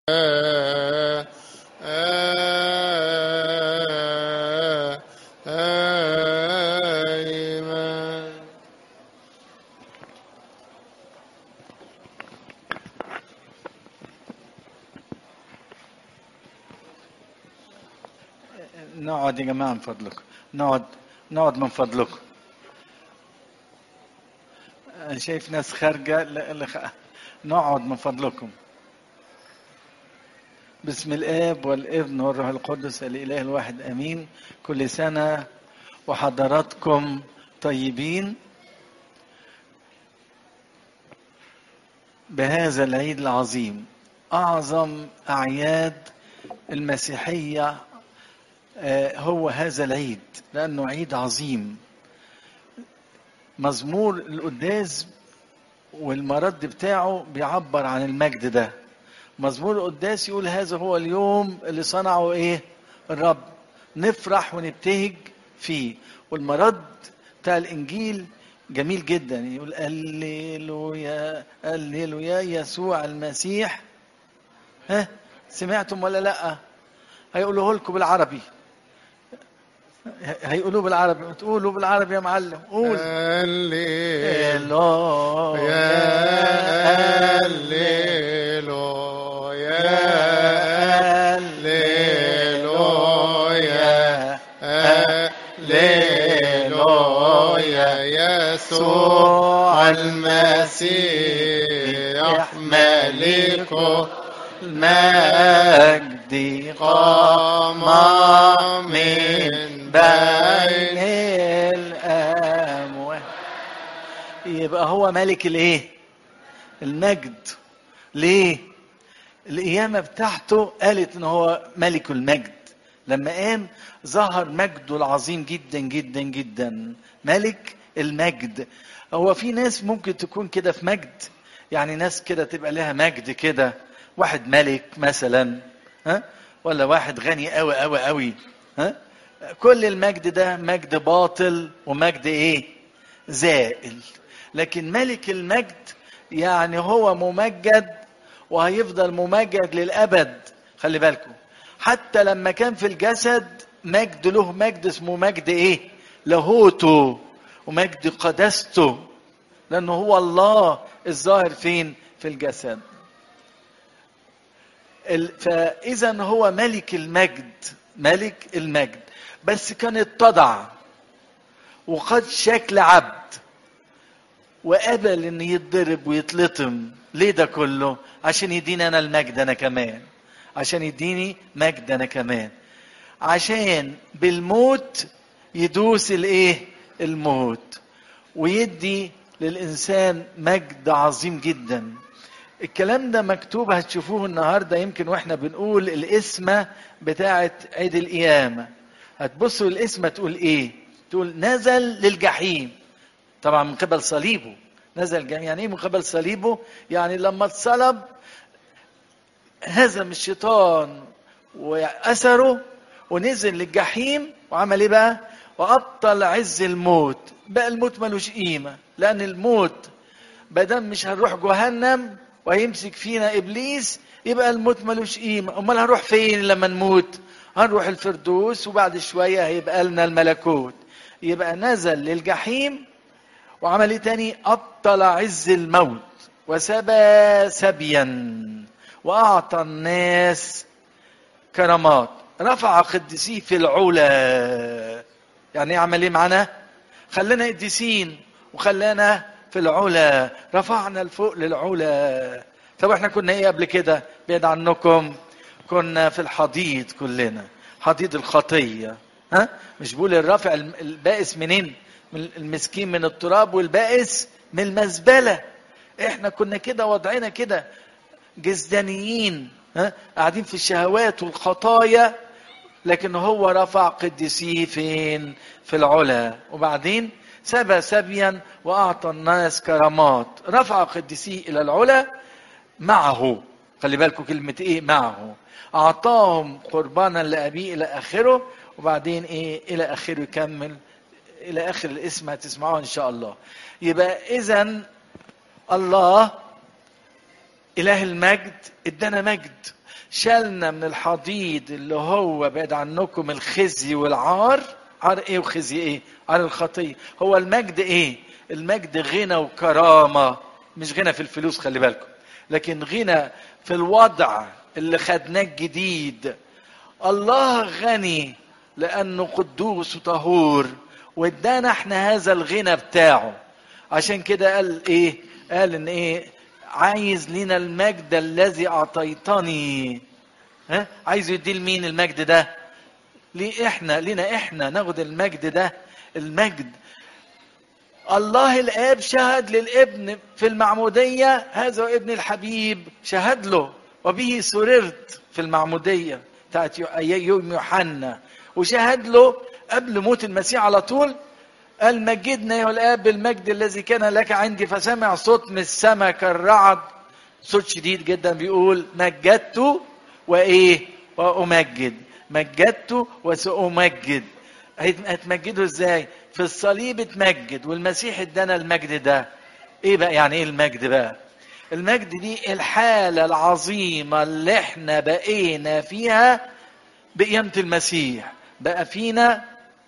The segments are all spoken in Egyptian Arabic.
آمين نقعد يا جماعة من فضلكم نقعد نقعد من فضلكم أنا شايف ناس خارجة لا- لا خ- نقعد من فضلكم بسم الآب والابن والروح القدس الإله الواحد أمين كل سنة وحضراتكم طيبين بهذا العيد العظيم أعظم أعياد المسيحية آه، هو هذا العيد لأنه عيد عظيم مزمور القداس والمرد بتاعه بيعبر عن المجد ده مزمور القداس يقول هذا هو اليوم اللي صنعه ايه الرب نفرح ونبتهج فيه والمرد بتاع الانجيل جميل جدا يقول هللويا هللويا يسوع المسيح ها سمعتم ولا لا هيقولوه لكم بالعربي هيقولوه بالعربي تقولوا بالعربي يا معلم قول هللويا هللويا هللويا هللويا هللويا يسوع المسيح ملك المجد قام من بين بين الأموات يبقى هو ملك الايه المجد ليه القيامة بتاعته قالت ان هو ملك المجد لما قام ظهر مجده العظيم جدا جدا جدا ملك المجد هو في ناس ممكن تكون كده في مجد يعني ناس كده تبقى لها مجد كده واحد ملك مثلا ها ولا واحد غني قوي قوي قوي ها كل المجد ده مجد باطل ومجد ايه زائل لكن ملك المجد يعني هو ممجد وهيفضل ممجد للابد خلي بالكم حتى لما كان في الجسد مجد له مجد اسمه مجد ايه لاهوته ومجد قدسته لانه هو الله الظاهر فين في الجسد ال- فاذا هو ملك المجد ملك المجد بس كان اتضع وقد شكل عبد وقبل ان يتضرب ويتلطم ليه ده كله عشان يديني انا المجد انا كمان عشان يديني مجد انا كمان عشان بالموت يدوس الايه الموت ويدي للانسان مجد عظيم جدا الكلام ده مكتوب هتشوفوه النهارده يمكن واحنا بنقول الاسمه بتاعه عيد القيامه هتبصوا الاسمه تقول ايه تقول نزل للجحيم طبعا من قبل صليبه نزل جميع يعني ايه من قبل صليبه يعني لما اتصلب هزم الشيطان واثره ونزل للجحيم وعمل ايه بقى وابطل عز الموت بقى الموت ملوش قيمه لان الموت بدل مش هنروح جهنم وهيمسك فينا ابليس يبقى الموت ملوش قيمه امال هنروح فين لما نموت هنروح الفردوس وبعد شويه هيبقى لنا الملكوت يبقى نزل للجحيم وعمل ايه تاني ابطل عز الموت وسبى سبيا واعطى الناس كرامات رفع قديسيه في العلا يعني ايه عمل ايه معانا خلانا قديسين وخلانا في العلا رفعنا لفوق للعلا طب احنا كنا ايه قبل كده بعيد عنكم كنا في الحضيض كلنا حضيض الخطيه ها مش بقول الرافع الم- البائس منين من المسكين من التراب والبائس من المزبله احنا كنا كده وضعنا كده جزدانيين ها قاعدين في الشهوات والخطايا لكن هو رفع قديسيه فين في العلا وبعدين سبى سبيا واعطى الناس كرامات رفع قديسيه الى العلا معه خلي بالكم كلمة ايه معه اعطاهم قربانا لابيه الى اخره وبعدين ايه الى اخره يكمل الى اخر الاسم هتسمعوه ان شاء الله يبقى اذا الله اله المجد ادانا مجد شالنا من الحضيض اللي هو بعد عنكم الخزي والعار عار ايه وخزي ايه عار الخطيه هو المجد ايه المجد غنى وكرامه مش غنى في الفلوس خلي بالكم لكن غنى في الوضع اللي خدناه الجديد الله غني لانه قدوس وطهور وادانا احنا هذا الغنى بتاعه عشان كده قال ايه قال ان ايه عايز لنا المجد الذي اعطيتني ها عايز يدي لمين المجد ده ليه احنا لنا احنا ناخد المجد ده المجد الله الاب شهد للابن في المعموديه هذا هو ابن الحبيب شهد له وبه سررت في المعموديه بتاعت يوم يوحنا وشهد له قبل موت المسيح على طول قال مجدنا يا الاب بالمجد الذي كان لك عندي فسمع صوت من السماء كالرعد صوت شديد جدا بيقول مجدت وايه وامجد مجدت وسأمجد هتمجده ازاي في الصليب اتمجد والمسيح ادانا المجد ده ايه بقى يعني ايه المجد بقى المجد دي الحالة العظيمة اللي احنا بقينا فيها بقيامة المسيح بقى فينا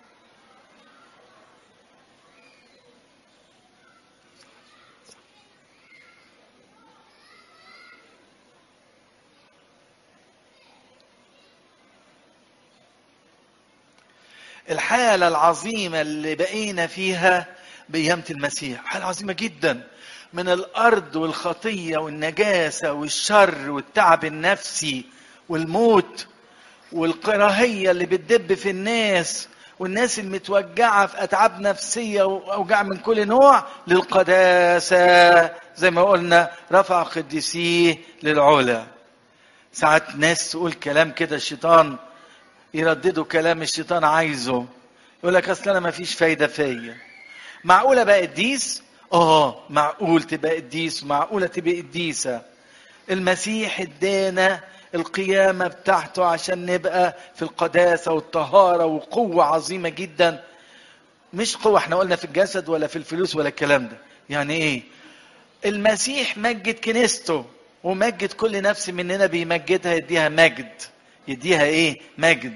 الحالة العظيمة اللي بقينا فيها بقيامة المسيح حالة عظيمة جدا من الأرض والخطية والنجاسة والشر والتعب النفسي والموت والكراهية اللي بتدب في الناس والناس المتوجعة في أتعاب نفسية وأوجاع من كل نوع للقداسة زي ما قلنا رفع قديسيه للعلا ساعات ناس تقول كلام كده الشيطان يرددوا كلام الشيطان عايزه يقول لك اصل انا ما فيش فايده فيا معقوله بقى قديس اه معقول تبقى قديس ومعقوله تبقى قديسه المسيح ادانا القيامه بتاعته عشان نبقى في القداسه والطهاره وقوه عظيمه جدا مش قوه احنا قلنا في الجسد ولا في الفلوس ولا الكلام ده يعني ايه المسيح مجد كنيسته ومجد كل نفس مننا بيمجدها يديها مجد يديها ايه مجد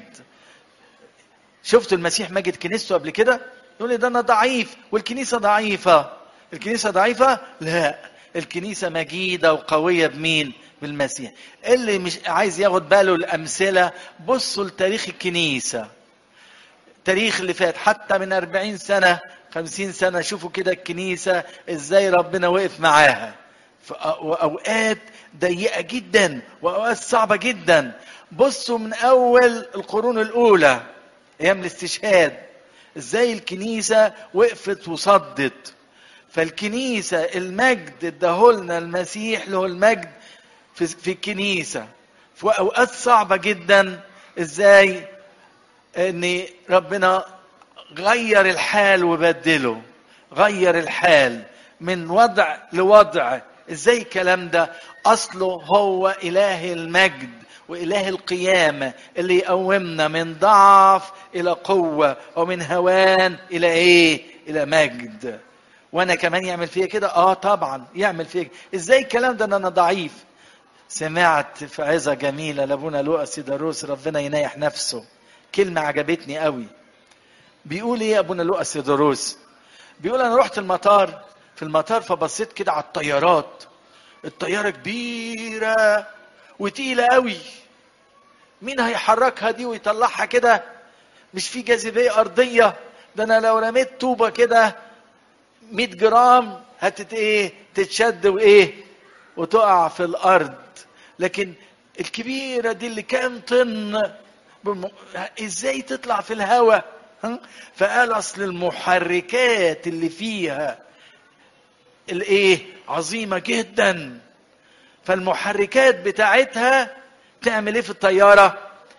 شفتوا المسيح مجد كنيسته قبل كده يقول لي ده انا ضعيف والكنيسه ضعيفه الكنيسه ضعيفه لا الكنيسه مجيده وقويه بمين بالمسيح اللي مش عايز ياخد باله الامثله بصوا لتاريخ الكنيسه التاريخ اللي فات حتى من 40 سنه 50 سنه شوفوا كده الكنيسه ازاي ربنا وقف معاها في اوقات ضيقه جدا واوقات صعبه جدا بصوا من اول القرون الاولى ايام الاستشهاد ازاي الكنيسه وقفت وصدت فالكنيسه المجد اداهولنا المسيح له المجد في, في الكنيسه في اوقات صعبه جدا ازاي ان ربنا غير الحال وبدله غير الحال من وضع لوضع ازاي الكلام ده اصله هو اله المجد واله القيامه اللي يقومنا من ضعف الى قوه ومن هوان الى ايه الى مجد وانا كمان يعمل فيا كده اه طبعا يعمل فيا ازاي الكلام ده ان انا ضعيف سمعت في عظه جميله لابونا لوقا سيداروس ربنا ينايح نفسه كلمه عجبتني قوي بيقول ايه ابونا لوقا سيداروس بيقول انا رحت المطار في المطار فبصيت كده على الطيارات الطياره كبيره وتقيله قوي مين هيحركها دي ويطلعها كده مش في جاذبيه ارضيه ده انا لو رميت طوبه كده 100 جرام هتت ايه تتشد وايه وتقع في الارض لكن الكبيره دي اللي كام طن بم... ازاي تطلع في الهواء فقال اصل المحركات اللي فيها الايه عظيمه جدا فالمحركات بتاعتها تعمل ايه في الطياره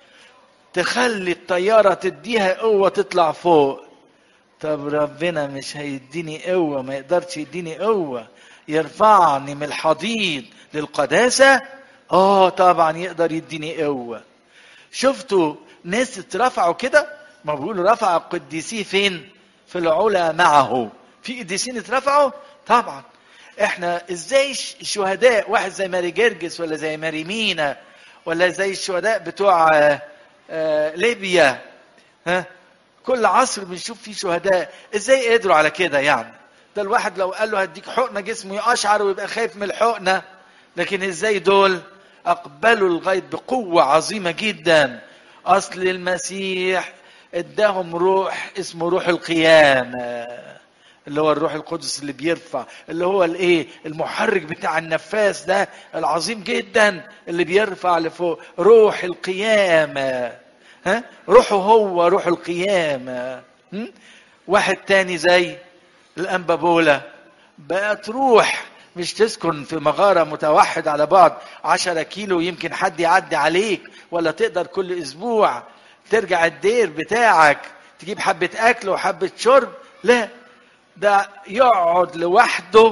تخلي الطياره تديها قوه تطلع فوق طب ربنا مش هيديني قوه ما يقدرش يديني قوه يرفعني من الحضيض للقداسه اه طبعا يقدر يديني قوه شفتوا ناس اترفعوا كده ما بيقولوا رفع القديسين فين في العلا معه في قديسين اترفعوا طبعا احنا ازاي الشهداء واحد زي ماري جرجس ولا زي ماري مينا ولا زي الشهداء بتوع آه، آه، ليبيا ها كل عصر بنشوف فيه شهداء ازاي قدروا على كده يعني ده الواحد لو قال له هديك حقنه جسمه يقشعر ويبقى خايف من الحقنه لكن ازاي دول اقبلوا الغيب بقوه عظيمه جدا اصل المسيح اداهم روح اسمه روح القيامه اللي هو الروح القدس اللي بيرفع اللي هو الايه المحرك بتاع النفاس ده العظيم جدا اللي بيرفع لفوق روح القيامه ها روحه هو روح القيامه م? واحد تاني زي الانبابولا بقت روح مش تسكن في مغارة متوحد على بعد عشرة كيلو يمكن حد يعدي عليك ولا تقدر كل أسبوع ترجع الدير بتاعك تجيب حبة أكل وحبة شرب لا ده يقعد لوحده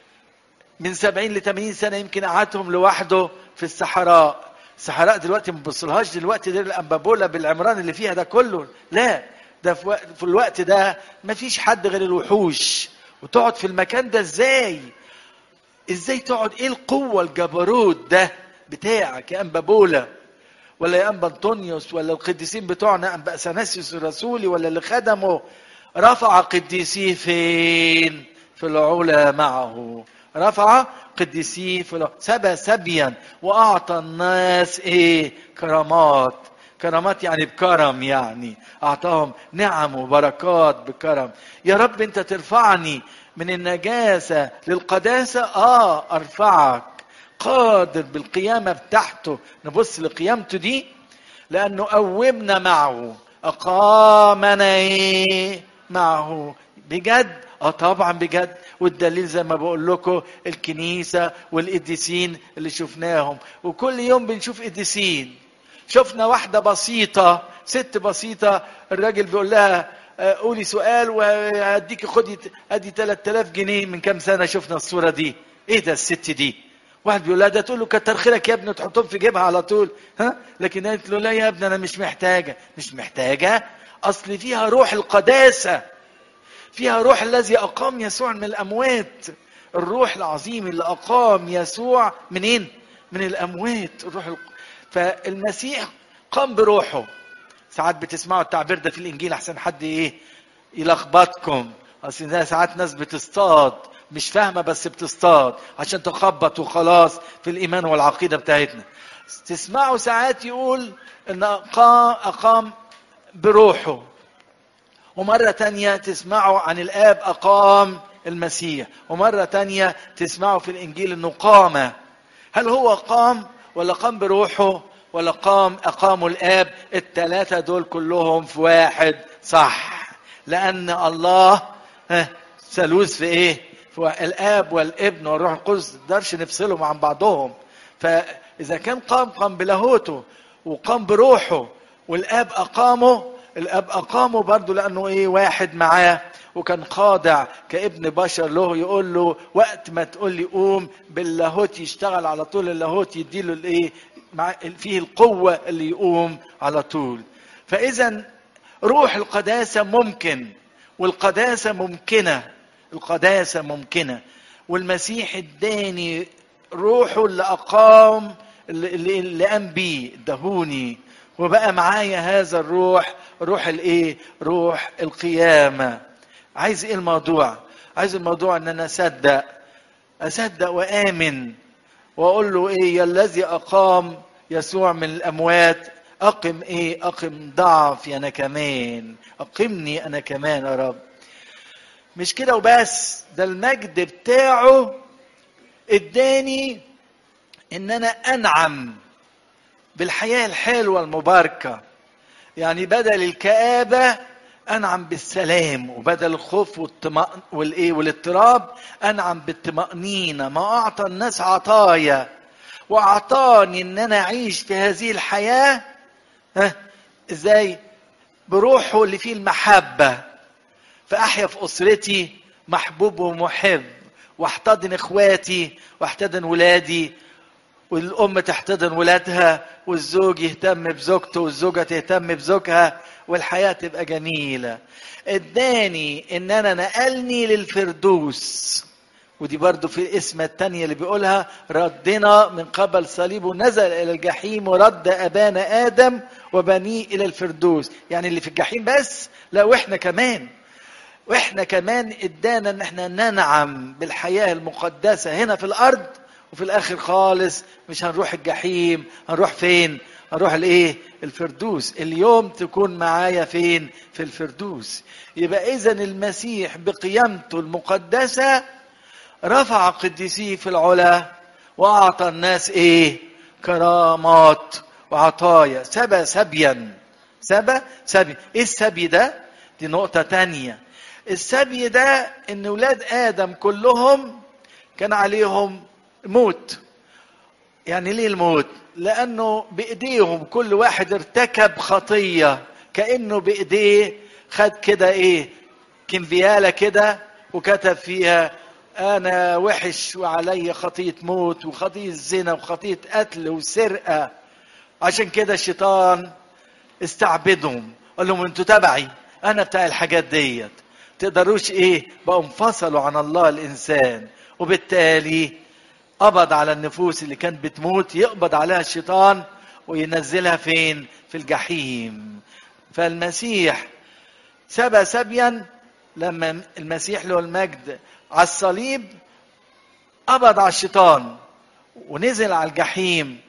من سبعين لثمانين سنة يمكن قعدهم لوحده في الصحراء الصحراء دلوقتي ما بنبصلهاش دلوقتي دير الأنبابولا بالعمران اللي فيها ده كله لا ده في, وقت في الوقت ده ما فيش حد غير الوحوش وتقعد في المكان ده ازاي ازاي تقعد ايه القوة الجبروت ده بتاعك يا انبابولا ولا يا انبا انطونيوس ولا القديسين بتوعنا انبا اثناسيوس الرسولي ولا اللي خدمه رفع قديسيه فين في العلا معه رفع قديسيه في العلا سبى سبيا واعطى الناس ايه كرامات كرامات يعني بكرم يعني اعطاهم نعم وبركات بكرم يا رب انت ترفعني من النجاسة للقداسة اه ارفعك قادر بالقيامة بتاعته نبص لقيامته دي لانه قومنا معه اقامنا ايه معه بجد اه طبعا بجد والدليل زي ما بقول لكم الكنيسة والقديسين اللي شفناهم وكل يوم بنشوف قديسين شفنا واحدة بسيطة ست بسيطة الراجل بيقول لها آه، قولي سؤال وهديك خدي ادي 3000 جنيه من كام سنة شفنا الصورة دي ايه ده الست دي واحد بيقول لها ده تقول له كتر خيرك يا ابني تحطهم في جيبها على طول ها لكن قالت له لا يا ابني انا مش محتاجة مش محتاجة اصل فيها روح القداسة فيها روح الذي اقام يسوع من الاموات الروح العظيم اللي اقام يسوع منين من الاموات الروح الق... فالمسيح قام بروحه ساعات بتسمعوا التعبير ده في الانجيل احسن حد ايه يلخبطكم اصل ده ساعات ناس بتصطاد مش فاهمه بس بتصطاد عشان تخبط وخلاص في الايمان والعقيده بتاعتنا تسمعوا ساعات يقول ان اقام, أقام بروحه ومرة تانية تسمعوا عن الآب أقام المسيح ومرة تانية تسمعوا في الإنجيل أنه قام هل هو قام ولا قام بروحه ولا قام أقاموا الآب الثلاثة دول كلهم في واحد صح لأن الله ها، ثالوث في إيه في الآب والابن والروح القدس ما نقدرش نفصلهم عن بعضهم فإذا كان قام قام بلاهوته وقام بروحه والآب أقامه الاب اقامه برضه لانه ايه واحد معاه وكان خاضع كابن بشر له يقول له وقت ما تقول لي قوم باللاهوت يشتغل على طول اللاهوت يديله الايه مع فيه القوه اللي يقوم على طول فاذا روح القداسه ممكن والقداسه ممكنه القداسه ممكنه والمسيح اداني روحه اللي اقام اللي, اللي, اللي قام بيه ادهوني وبقى معايا هذا الروح روح الايه روح القيامه عايز ايه الموضوع عايز الموضوع ان انا اصدق اصدق وامن واقول له ايه يا الذي اقام يسوع من الاموات اقم ايه اقم ضعفي انا كمان اقمني انا كمان يا رب مش كده وبس ده المجد بتاعه اداني ان انا انعم بالحياه الحلوه المباركه يعني بدل الكآبة أنعم بالسلام وبدل الخوف والطمأ... والإيه والاضطراب أنعم بالطمأنينة ما أعطى الناس عطايا وأعطاني إن أنا أعيش في هذه الحياة ها إزاي بروحه اللي فيه المحبة فأحيا في أسرتي محبوب ومحب واحتضن إخواتي واحتضن ولادي والأم تحتضن ولادها والزوج يهتم بزوجته والزوجة تهتم بزوجها والحياة تبقى جميلة اداني ان انا نقلني للفردوس ودي برضو في الاسم التانية اللي بيقولها ردنا من قبل صليبه نزل إلى الجحيم ورد أبانا آدم وبنيه إلى الفردوس يعني اللي في الجحيم بس لا وإحنا كمان وإحنا كمان إدانا إن إحنا ننعم بالحياة المقدسة هنا في الأرض وفي الآخر خالص مش هنروح الجحيم هنروح فين هنروح الايه الفردوس اليوم تكون معايا فين في الفردوس يبقى اذا المسيح بقيامته المقدسه رفع قديسيه في العلا واعطى الناس ايه كرامات وعطايا سبى سبيا سبى سبي ايه السبي ده دي نقطة تانية السبي ده ان ولاد ادم كلهم كان عليهم موت يعني ليه الموت لانه بايديهم كل واحد ارتكب خطية كانه بايديه خد كده ايه كنفيالة كده وكتب فيها انا وحش وعلي خطيه موت وخطيه زنا وخطيه قتل وسرقه عشان كده الشيطان استعبدهم قال لهم انتوا تبعي انا بتاع الحاجات ديت تقدروش ايه بقوا انفصلوا عن الله الانسان وبالتالي قبض على النفوس اللي كانت بتموت يقبض عليها الشيطان وينزلها فين في الجحيم فالمسيح سبى سبيا لما المسيح له المجد على الصليب قبض على الشيطان ونزل على الجحيم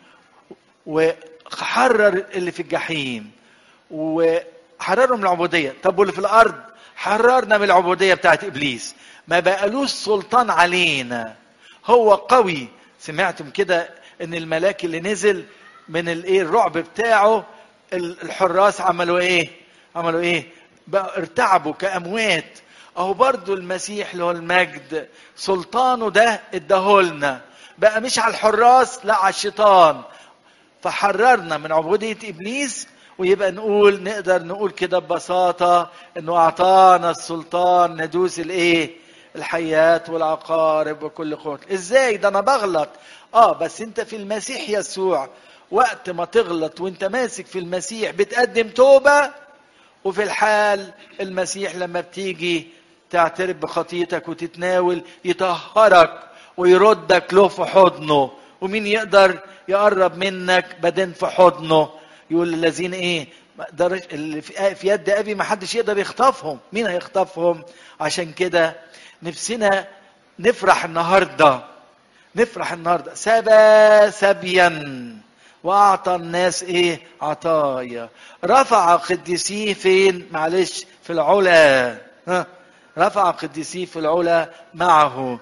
وحرر اللي في الجحيم وحررهم من العبودية طب واللي في الأرض حررنا من العبودية بتاعت إبليس ما بقالوش سلطان علينا هو قوي سمعتم كده ان الملاك اللي نزل من الايه الرعب بتاعه الحراس عملوا ايه عملوا ايه بقى ارتعبوا كاموات اهو برضو المسيح له المجد سلطانه ده اداهولنا بقى مش على الحراس لا على الشيطان فحررنا من عبودية ابليس ويبقى نقول نقدر نقول كده ببساطة انه اعطانا السلطان ندوس الايه الحيات والعقارب وكل قوة ازاي ده انا بغلط اه بس انت في المسيح يسوع وقت ما تغلط وانت ماسك في المسيح بتقدم توبة وفي الحال المسيح لما بتيجي تعترف بخطيتك وتتناول يطهرك ويردك له في حضنه ومين يقدر يقرب منك بدن في حضنه يقول للذين ايه اللي في يد ابي ما حدش يقدر يخطفهم مين هيخطفهم عشان كده نفسنا نفرح النهارده نفرح النهارده سبى سبيا واعطى الناس ايه عطايا رفع قديسيه فين معلش في العلا ها رفع قديسيه في العلا معه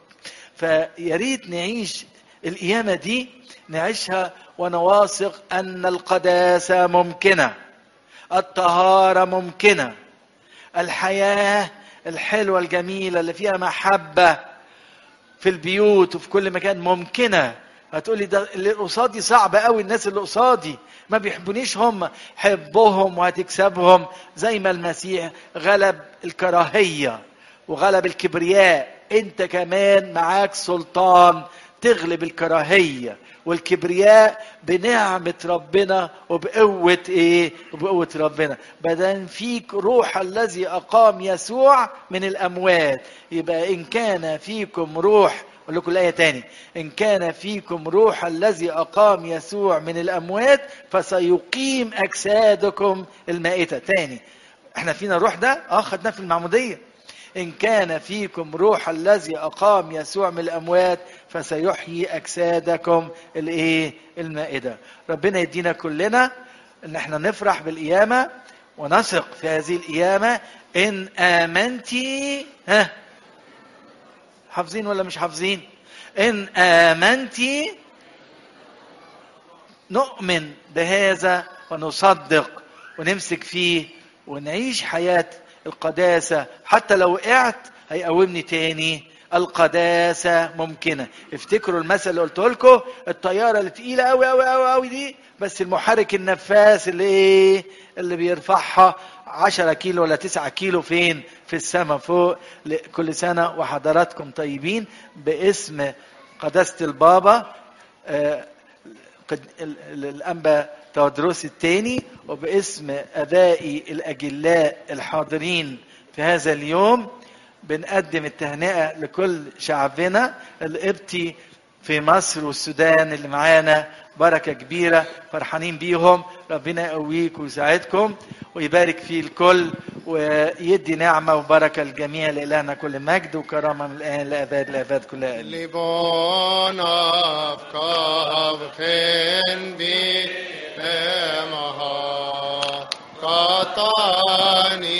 فيا ريت نعيش القيامه دي نعيشها وانا واثق ان القداسه ممكنه الطهاره ممكنه الحياه الحلوه الجميله اللي فيها محبه في البيوت وفي كل مكان ممكنه هتقولي ده اللي قصادي صعب قوي الناس اللي قصادي ما بيحبونيش هم حبهم وهتكسبهم زي ما المسيح غلب الكراهيه وغلب الكبرياء انت كمان معاك سلطان تغلب الكراهيه والكبرياء بنعمة ربنا وبقوة ايه؟ وبقوة ربنا. بدل فيك روح الذي أقام يسوع من الأموات. يبقى إن كان فيكم روح أقول لكم الآية تاني. إن كان فيكم روح الذي أقام يسوع من الأموات فسيقيم أجسادكم المائتة. تاني. احنا فينا الروح ده؟ اه خدناه في المعمودية. إن كان فيكم روح الذي أقام يسوع من الأموات فسيحيي أجسادكم الإيه؟ المائدة. ربنا يدينا كلنا إن إحنا نفرح بالقيامة ونثق في هذه القيامة إن آمنتي ها حافظين ولا مش حافظين؟ إن آمنتي نؤمن بهذا ونصدق ونمسك فيه ونعيش حياه القداسة حتى لو وقعت هيقومني تاني القداسة ممكنة افتكروا المثل اللي قلت لكم الطيارة اللي تقيلة قوي قوي قوي قوي دي بس المحرك النفاث اللي ايه اللي بيرفعها 10 كيلو ولا 9 كيلو فين في السماء فوق كل سنة وحضراتكم طيبين باسم قداسة البابا آه الأنبا تودروس الثاني وباسم أبائي الأجلاء الحاضرين في هذا اليوم بنقدم التهنئة لكل شعبنا القبطي في مصر والسودان اللي معانا بركة كبيرة فرحانين بيهم ربنا يقويك ويساعدكم ويبارك في الكل ويدي نعمة وبركة للجميع لإلهنا كل مجد وكرامة من الآن لأباد لأباد كلها آمين. Libon av kav chen bi